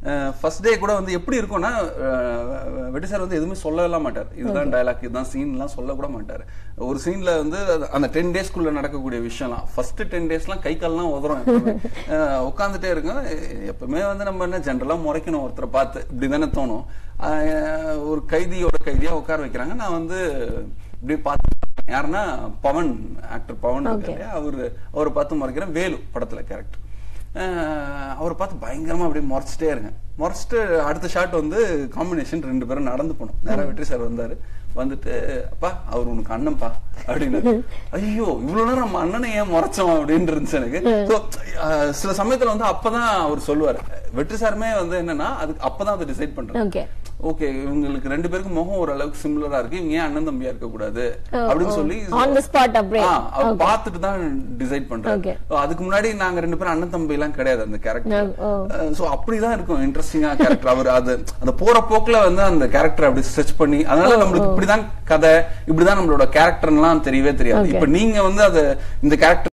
First day கூட வந்து எப்படி இருக்கும்னா அஹ், வெட்டி சார் வந்து எதுவுமே சொல்லலாம் மாட்டார் இதுதான் டயலாக் இதுதான் சீன்லாம் சொல்ல கூட மாட்டார் ஒரு சீன்ல வந்து அது- அந்த டென் டேஸ்க்குள்ள நடக்கக்கூடிய விஷயம்லாம் ஃபர்ஸ்ட் டென் டேஸ்லாம் கை கால்லாம் உதறும் எப்பவுமே. அஹ், உட்காந்துட்டே இருக்கும் எப்பவுமே வந்து நம்ம என்ன ஜென்ரலா முறைக்கணும் ஒருத்தரை பார்த்து இப்படி தானே தோணும் அஹ், ஒரு கைதியோட கைதியா உட்கார வைக்கிறாங்க நான் வந்து இப்படி பார்த்து யாருன்னா பவன் ஆக்டர் பவன் இருக்காரு இல்லையா? அவரு அவரை பார்த்து முறைக்கிறேன் வேலு படத்துல கேரக்டர் அவரை பார்த்து பயங்கரமா அப்படியே முறைச்சிட்டே இருங்க முறைச்சிட்டு அடுத்த ஷாட் வந்து காம்பினேஷன் ரெண்டு பேரும் நடந்து போனோம் நேரா வெற்றி சார் வந்தாரு வந்துட்டு அப்பா அவர் உனக்கு அண்ணன்ப்பா அப்படின்னு ஐயோ இவ்வளவு நேரம் நம்ம அண்ணனை ஏன் முறைச்சோம் அப்படின்னு இருந்துச்சு எனக்கு So, அஹ், சில சமயத்துல வந்து அப்பதான் அவர் சொல்லுவாரு வெற்றி சாருமே வந்து என்னன்னா அதுக்கு அப்பதான் அதை டிசைட் பண்றாரு ஓகே ஓகே இவங்களுக்கு ரெண்டு பேருக்கும் முகம் ஓரளவுக்கு சிமிலரா இருக்கு இவங்க ஏன் அண்ணன் தம்பியா இருக்க கூடாது அப்படின்னு சொல்லி On the spot அப்படியே. ஆ, அவர் பார்த்துட்டு தான் டிசைட் பண்றாரு Okay. So, அதுக்கு முன்னாடி நாங்க ரெண்டு பேரும் அண்ணன் தம்பி எல்லாம் கிடையாது அந்த கேரக்டர் ஓ. சோ அப்படிதான் இருக்கும் இன்ட்ரெஸ்டிங்கா கேரக்டர் அவர் அது அந்த போற போக்குல வந்து அந்த கேரக்டர் அப்படி ஸ்ட்ரெச் பண்ணி அதனால நம்மளுக்கு இப்படிதான் கதை இப்படிதான் நம்மளோட கேரக்டர்லாம் தெரியவே தெரியாது Okay. இப்ப நீங்க வந்து அது இந்த கேரக்டர்